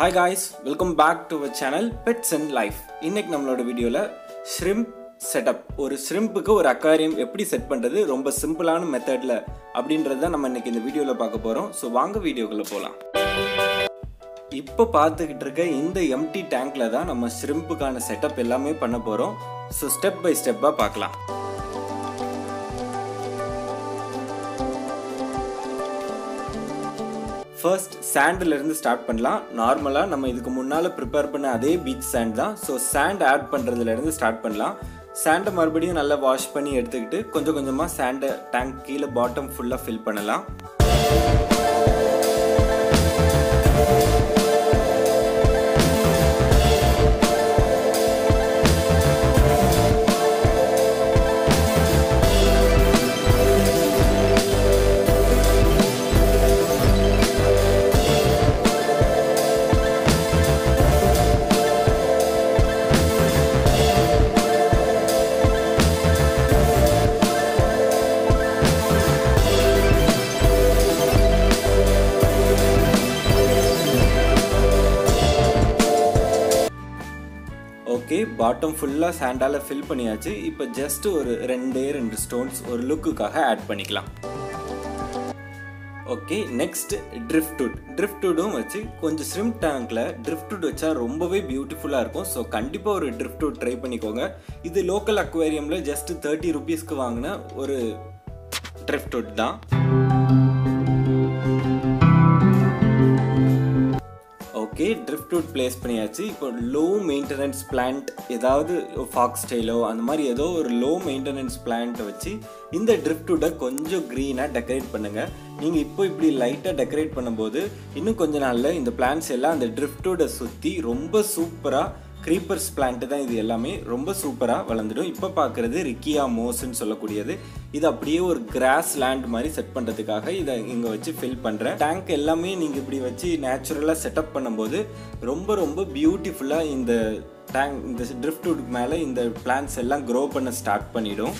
hi guys welcome back to our channel pets and life இன்னைக்கு நம்மளோட வீடியோவில் shrimp setup ஒரு ஷ்ரிம்புக்கு ஒரு அக்வாரியம் எப்படி செட் பண்ணுறது ரொம்ப சிம்பிளான மெத்தடில் அப்படின்றது தான் நம்ம இன்னைக்கு இந்த வீடியோவில் பார்க்க போகிறோம் ஸோ வாங்க வீடியோக்குள்ளே போகலாம் இப்போ பார்த்துக்கிட்டு இருக்க இந்த எம்டி டேங்க்ல தான் நம்ம ஷ்ரிம்புக்கான செட்டப் எல்லாமே பண்ண போகிறோம் ஸோ ஸ்டெப் பை ஸ்டெப்பாக பார்க்கலாம் ஃபர்ஸ்ட் இருந்து ஸ்டார்ட் பண்ணலாம் நார்மலாக நம்ம இதுக்கு முன்னால் ப்ரிப்பேர் பண்ண அதே பீச் சாண்ட் தான் ஸோ சாண்ட் ஆட் பண்ணுறதுலேருந்து ஸ்டார்ட் பண்ணலாம் சாண்டை மறுபடியும் நல்லா வாஷ் பண்ணி எடுத்துக்கிட்டு கொஞ்சம் கொஞ்சமாக சாண்டை டேங்க் கீழே பாட்டம் ஃபுல்லாக ஃபில் பண்ணலாம் ஓகே பாட்டம் ஃபுல்லாக சாண்டால் ஃபில் பண்ணியாச்சு இப்போ ஜஸ்ட் ஒரு ரெண்டே ரெண்டு ஸ்டோன்ஸ் ஒரு லுக்குக்காக ஆட் பண்ணிக்கலாம் ஓகே நெக்ஸ்ட் ட்ரிஃப்ட்வுட் ட்ரிஃப்ட்வுடும் வச்சு கொஞ்சம் ஸ்ரிம் டேங்க்கில் ட்ரிஃப்ட்வுட் வச்சா ரொம்பவே பியூட்டிஃபுல்லாக இருக்கும் ஸோ கண்டிப்பாக ஒரு ட்ரிஃப்ட்வுட் ட்ரை பண்ணிக்கோங்க இது லோக்கல் அக்வேரியமில் ஜஸ்ட் தேர்ட்டி ருபீஸ்க்கு வாங்கின ஒரு ட்ரிஃப்ட்வுட் தான் ஓகே ட்ரிஃப்ட்வுட் பிளேஸ் பண்ணியாச்சு இப்போ லோ மெயின்டெனன்ஸ் பிளான்ட் ஏதாவது ஃபாக்ஸ் ஸ்டைலோ அந்த மாதிரி ஏதோ ஒரு லோ மெயின்டெனன்ஸ் பிளான்ட்டை வச்சு இந்த ட்ரிஃப்ட்வுட்டை கொஞ்சம் க்ரீனாக டெக்கரேட் பண்ணுங்கள் நீங்கள் இப்போ இப்படி லைட்டாக டெக்கரேட் பண்ணும்போது இன்னும் கொஞ்ச நாளில் இந்த பிளான்ட்ஸ் எல்லாம் அந்த ட்ரிஃப்ட்வுட்டை சுற்றி ரொம்ப சூப்பராக க்ரீப்பர்ஸ் பிளான்ட்டு தான் இது எல்லாமே ரொம்ப சூப்பராக வளர்ந்துடும் இப்போ பார்க்குறது ரிக்கியா மோஸ்ன்னு சொல்லக்கூடியது இது அப்படியே ஒரு கிராஸ் லேண்ட் மாதிரி செட் பண்ணுறதுக்காக இதை இங்கே வச்சு ஃபில் பண்ணுறேன் டேங்க் எல்லாமே நீங்கள் இப்படி வச்சு நேச்சுரலாக செட்டப் பண்ணும்போது ரொம்ப ரொம்ப பியூட்டிஃபுல்லாக இந்த டேங்க் இந்த ட்ரிஃப்ட்வுட் மேலே இந்த பிளான்ஸ் எல்லாம் க்ரோ பண்ண ஸ்டார்ட் பண்ணிடும்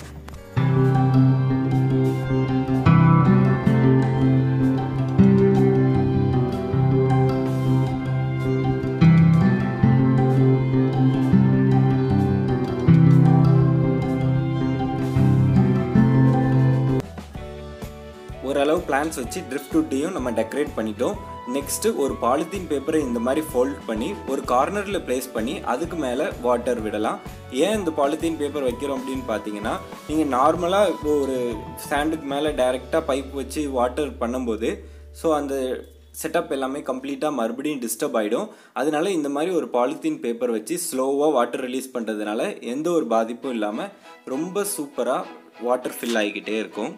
ஓரளவு பிளான்ஸ் வச்சு ட்ரிஃப்ட்வுட்டையும் நம்ம டெக்கரேட் பண்ணிட்டோம் நெக்ஸ்ட்டு ஒரு பாலித்தீன் பேப்பரை இந்த மாதிரி ஃபோல்ட் பண்ணி ஒரு கார்னரில் ப்ளேஸ் பண்ணி அதுக்கு மேலே வாட்டர் விடலாம் ஏன் இந்த பாலித்தீன் பேப்பர் வைக்கிறோம் அப்படின்னு பார்த்தீங்கன்னா நீங்கள் நார்மலாக இப்போ ஒரு சாண்டுக்கு மேலே டைரெக்டாக பைப் வச்சு வாட்டர் பண்ணும்போது ஸோ அந்த செட்டப் எல்லாமே கம்ப்ளீட்டாக மறுபடியும் டிஸ்டர்ப் ஆகிடும் அதனால இந்த மாதிரி ஒரு பாலித்தீன் பேப்பர் வச்சு ஸ்லோவாக வாட்டர் ரிலீஸ் பண்ணுறதுனால எந்த ஒரு பாதிப்பும் இல்லாமல் ரொம்ப சூப்பராக வாட்டர் ஃபில் ஆகிக்கிட்டே இருக்கும்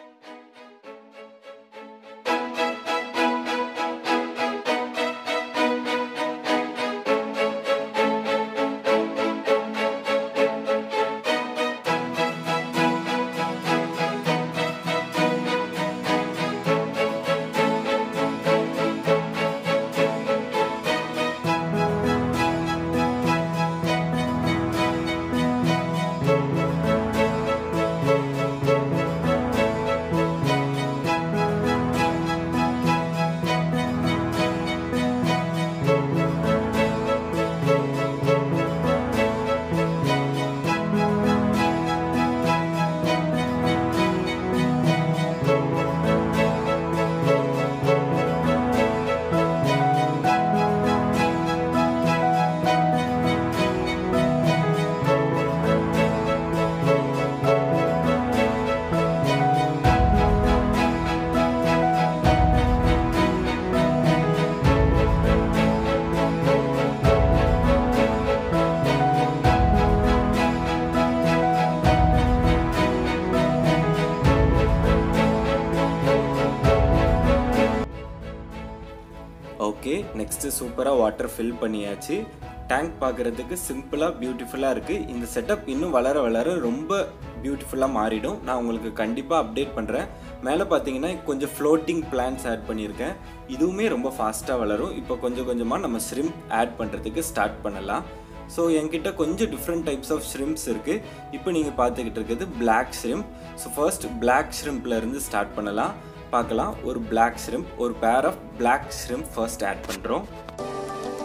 ஓகே நெக்ஸ்ட்டு சூப்பராக வாட்டர் ஃபில் பண்ணியாச்சு டேங்க் பார்க்குறதுக்கு சிம்பிளாக பியூட்டிஃபுல்லாக இருக்குது இந்த செட்டப் இன்னும் வளர வளர ரொம்ப பியூட்டிஃபுல்லாக மாறிடும் நான் உங்களுக்கு கண்டிப்பாக அப்டேட் பண்ணுறேன் மேலே பார்த்தீங்கன்னா கொஞ்சம் ஃப்ளோட்டிங் பிளான்ஸ் ஆட் பண்ணியிருக்கேன் இதுவுமே ரொம்ப ஃபாஸ்ட்டாக வளரும் இப்போ கொஞ்சம் கொஞ்சமாக நம்ம ஷ்ரிம்ப் ஆட் பண்ணுறதுக்கு ஸ்டார்ட் பண்ணலாம் ஸோ என்கிட்ட கொஞ்சம் டிஃப்ரெண்ட் டைப்ஸ் ஆஃப் ஷ்ரிம்ப்ஸ் இருக்குது இப்போ நீங்கள் பார்த்துக்கிட்டு இருக்கிறது black shrimp so first black ஷ்ரிம்ப்ல இருந்து ஸ்டார்ட் பண்ணலாம் பார்க்கலாம் ஒரு பிளாக் ஷ்ரிம்ப் ஒரு pair of black shrimp first add பண்ணுறோம்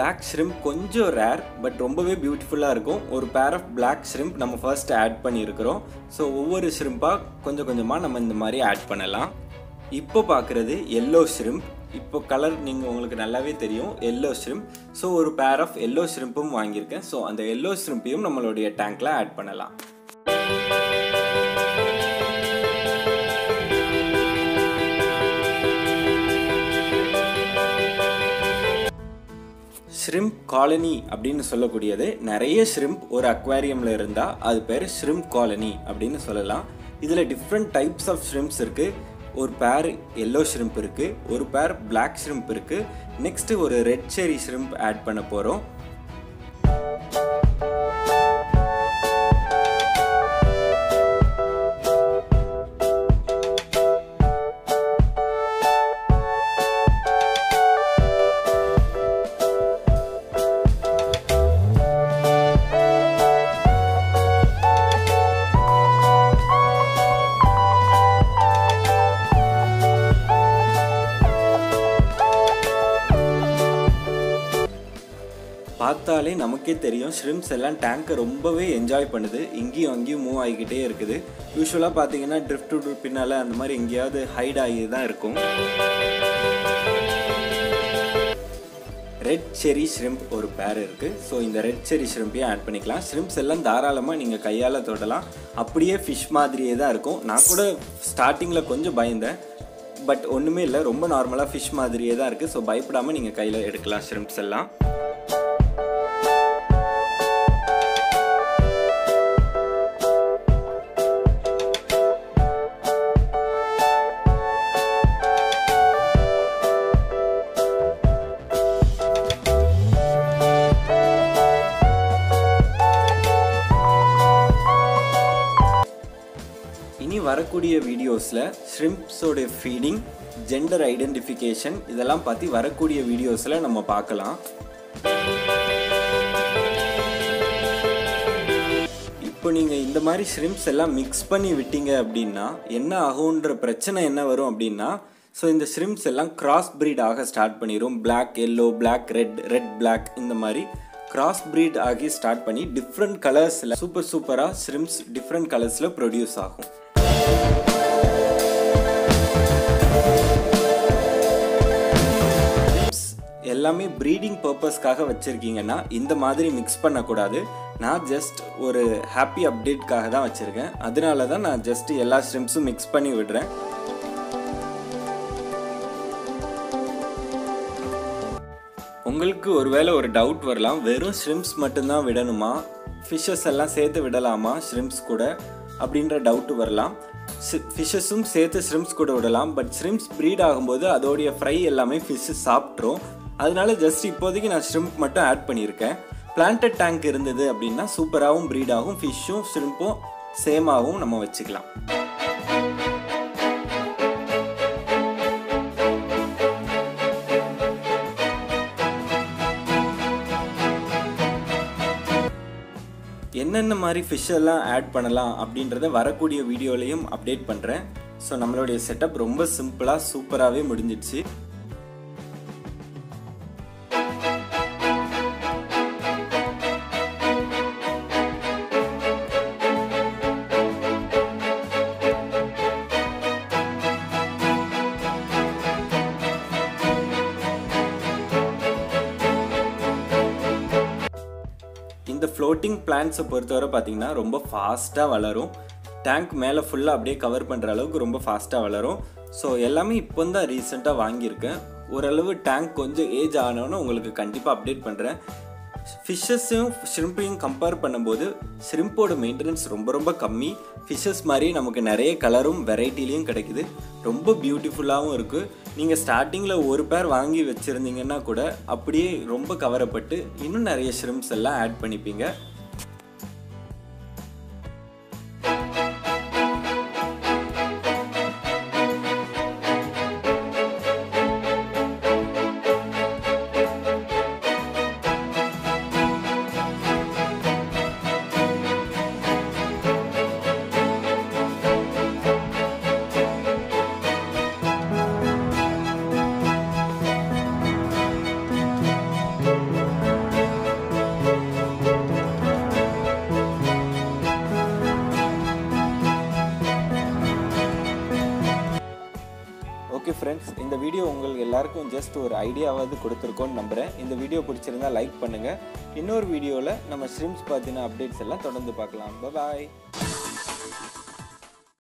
பிளாக் ஷ்ரிம்ப் கொஞ்சம் ரேர் பட் ரொம்பவே பியூட்டிஃபுல்லாக இருக்கும் ஒரு பேர் ஆஃப் பிளாக் ஷ்ரிம்ப் நம்ம ஃபர்ஸ்ட் ஆட் பண்ணியிருக்கிறோம் ஸோ ஒவ்வொரு ஷ்ரிம்பாக கொஞ்சம் கொஞ்சமாக நம்ம இந்த மாதிரி ஆட் பண்ணலாம் இப்போ பார்க்குறது எல்லோ ஷ்ரிம்ப் இப்போ கலர் நீங்கள் உங்களுக்கு நல்லாவே தெரியும் எல்லோ ஷ்ரிம்ப் ஸோ ஒரு பேர் ஆஃப் எல்லோ ஷ்ரிம்பும் வாங்கியிருக்கேன் ஸோ அந்த எல்லோ ஷ்ரிம்பையும் நம்மளுடைய டேங்க்கில் ஆட் பண்ணலாம் ஷ்ரிம்ப் காலனி அப்படின்னு சொல்லக்கூடியது நிறைய ஷ்ரிம்ப் ஒரு அக்வாரியமில் இருந்தால் அது பேர் ஷ்ரிம்ப் காலனி அப்படின்னு சொல்லலாம் இதில் டிஃப்ரெண்ட் டைப்ஸ் ஆஃப் ஷ்ரிம்ப்ஸ் இருக்குது ஒரு பேர் எல்லோ ஷ்ரிம்ப் இருக்குது ஒரு பேர் பிளாக் ஷ்ரிம்ப் இருக்குது நெக்ஸ்ட்டு ஒரு ரெட் செரி ஷ்ரிம்ப் ஆட் பண்ண போகிறோம் பார்த்தாலே நமக்கே தெரியும் ஷ்ரிம்ஸ் எல்லாம் டேங்கை ரொம்பவே என்ஜாய் பண்ணுது இங்கேயும் அங்கேயும் மூவ் ஆகிக்கிட்டே இருக்குது யூஸ்வலாக பார்த்தீங்கன்னா ட்ரிஃப்ட் பின்னால் அந்த மாதிரி எங்கேயாவது ஹைட் ஆகி தான் இருக்கும் ரெட் செரி ஷ்ரிம்ப் ஒரு பேர் இருக்குது ஸோ இந்த ரெட் செரி ஷ்ரிம்பையும் ஆட் பண்ணிக்கலாம் ஷ்ரிம்ப்ஸ் எல்லாம் தாராளமாக நீங்கள் கையால் தொடலாம் அப்படியே ஃபிஷ் மாதிரியே தான் இருக்கும் நான் கூட ஸ்டார்டிங்கில் கொஞ்சம் பயந்தேன் பட் ஒன்றுமே இல்லை ரொம்ப நார்மலாக ஃபிஷ் மாதிரியே தான் இருக்குது ஸோ பயப்படாமல் நீங்கள் கையில் எடுக்கலாம் ஷ்ரிம்ப்ஸ் எல்லாம் இனி வரக்கூடிய வீடியோஸில் ஷ்ரிம்ப்ஸோடைய ஃபீடிங் ஜெண்டர் ஐடென்டிஃபிகேஷன் இதெல்லாம் பற்றி வரக்கூடிய வீடியோஸில் நம்ம பார்க்கலாம் இப்போ நீங்கள் இந்த மாதிரி ஷ்ரிம்ப்ஸ் எல்லாம் மிக்ஸ் பண்ணி விட்டீங்க அப்படின்னா என்ன ஆகுன்ற பிரச்சனை என்ன வரும் அப்படின்னா ஸோ இந்த ஷ்ரிம்ப்ஸ் எல்லாம் கிராஸ் ப்ரீட் ஆக ஸ்டார்ட் பண்ணிடும் black yellow black red red black இந்த மாதிரி கிராஸ் ப்ரீட் ஆகி ஸ்டார்ட் பண்ணி டிஃப்ரெண்ட் கலர்ஸில் சூப்பர் சூப்பராக ஷ்ரிம்ப்ஸ் டிஃப்ரெண்ட் கலர்ஸில் ப்ரொடியூஸ் ஆகும் எல்லாமே ப்ரீடிங் பர்பஸ்க்காக வச்சுருக்கீங்கன்னா இந்த மாதிரி மிக்ஸ் பண்ணக்கூடாது நான் ஜஸ்ட் ஒரு ஹாப்பி அப்டேட்காக தான் வச்சுருக்கேன் அதனால தான் நான் ஜஸ்ட் எல்லா ஸ்ட்ரிம்ஸும் மிக்ஸ் பண்ணி விடுறேன் உங்களுக்கு ஒருவேளை ஒரு டவுட் வரலாம் வெறும் ஷ்ரிம்ப்ஸ் மட்டும்தான் விடணுமா ஃபிஷ்ஷஸ் எல்லாம் சேர்த்து விடலாமா ஷ்ரிம்ப்ஸ் கூட அப்படின்ற டவுட்டு வரலாம் ஃபிஷ்ஷஸும் சேர்த்து ஷ்ரிம்ப்ஸ் கூட விடலாம் பட் ஷ்ரிம்ப்ஸ் ப்ரீட் ஆகும்போது அதோடைய ஃப்ரை எல்லாமே ஃபிஷ்ஷு சாப்பிட்ரும் அதனால ஜஸ்ட் இப்போதைக்கு நான் ஷ்ரிம்ப் மட்டும் ஆட் பண்ணியிருக்கேன் பிளான்டட் டேங்க் இருந்தது அப்படின்னா சூப்பராகவும் ப்ரீட் ஆகும் ஃபிஷ்ஷும் ஷ்ரிம்ப்பும் சேமாகவும் நம்ம வச்சுக்கலாம் என்னென்ன மாதிரி ஃபிஷ் எல்லாம் ஆட் பண்ணலாம் அப்படின்றத வரக்கூடிய வீடியோலையும் அப்டேட் பண்ணுறேன் ஸோ நம்மளுடைய செட்டப் ரொம்ப சிம்பிளாக சூப்பராகவே முடிஞ்சிடுச்சு இந்த ஃப்ளோட்டிங் பிளான்ஸை பொறுத்தவரை பார்த்தீங்கன்னா ரொம்ப ஃபாஸ்ட்டாக வளரும் டேங்க் மேலே ஃபுல்லாக அப்படியே கவர் பண்ணுற அளவுக்கு ரொம்ப ஃபாஸ்ட்டாக வளரும் ஸோ எல்லாமே இப்போ தான் ரீசெண்டாக வாங்கியிருக்கேன் ஓரளவு டேங்க் கொஞ்சம் ஏஜ் ஆனோன்னு உங்களுக்கு கண்டிப்பாக அப்டேட் பண்ணுறேன் ஃபிஷ்ஷஸையும் ஷ்ரிம்பையும் கம்பேர் பண்ணும்போது ஷ்ரிம்போட மெயின்டெனன்ஸ் ரொம்ப ரொம்ப கம்மி ஃபிஷ்ஷஸ் மாதிரி நமக்கு நிறைய கலரும் வெரைட்டிலையும் கிடைக்குது ரொம்ப பியூட்டிஃபுல்லாகவும் இருக்குது நீங்கள் ஸ்டார்டிங்கில் ஒரு பேர் வாங்கி வச்சுருந்தீங்கன்னா கூட அப்படியே ரொம்ப கவரப்பட்டு இன்னும் நிறைய ஷ்ரிம்ஸ் எல்லாம் ஆட் பண்ணிப்பீங்க ஓகே ஃப்ரெண்ட்ஸ் இந்த வீடியோ உங்களுக்கு எல்லாருக்கும் ஜஸ்ட் ஒரு ஐடியாவாவது கொடுத்துருக்கோன்னு நம்புகிறேன் இந்த வீடியோ பிடிச்சிருந்தா லைக் பண்ணுங்கள் இன்னொரு வீடியோவில் நம்ம ஸ்ட்ரிம்ஸ் பற்றின அப்டேட்ஸ் எல்லாம் தொடர்ந்து பார்க்கலாம் பாய்